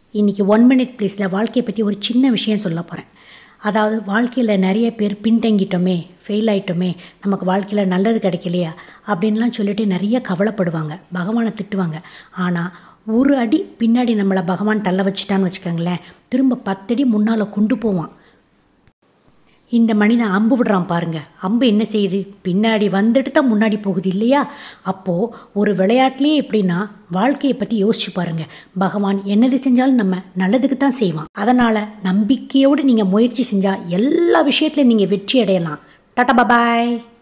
இன்றைக்கி one minute ப்ளீஸில் வாழ்க்கையை பற்றி ஒரு சின்ன விஷயம் சொல்ல போகிறேன் அதாவது வாழ்க்கையில் நிறைய பேர் பின்தங்கிட்டோமே ஃபெயில் ஆயிட்டோமே நமக்கு வாழ்க்கையில் நல்லது கிடைக்கலையா அப்படின்லாம் சொல்லிட்டு நிறைய கவலைப்படுவாங்க பகவானை திட்டுவாங்க ஆனால் ஒரு அடி பின்னாடி நம்மளை பகவான் தள்ள வச்சுட்டான்னு வச்சுக்கோங்களேன் திரும்ப பத்தடி முன்னால் கொண்டு போவான் இந்த மனிதன் அம்பு விடுறான் பாருங்க அம்பு என்ன செய்யுது பின்னாடி வந்துட்டு தான் முன்னாடி போகுது இல்லையா அப்போது ஒரு விளையாட்டுலேயே எப்படின்னா வாழ்க்கையை பற்றி யோசிச்சு பாருங்க பகவான் என்னது செஞ்சாலும் நம்ம நல்லதுக்கு தான் செய்வான் அதனால் நம்பிக்கையோடு நீங்கள் முயற்சி செஞ்சால் எல்லா விஷயத்துலையும் நீங்கள் வெற்றி அடையலாம் டாட்டா பபாய்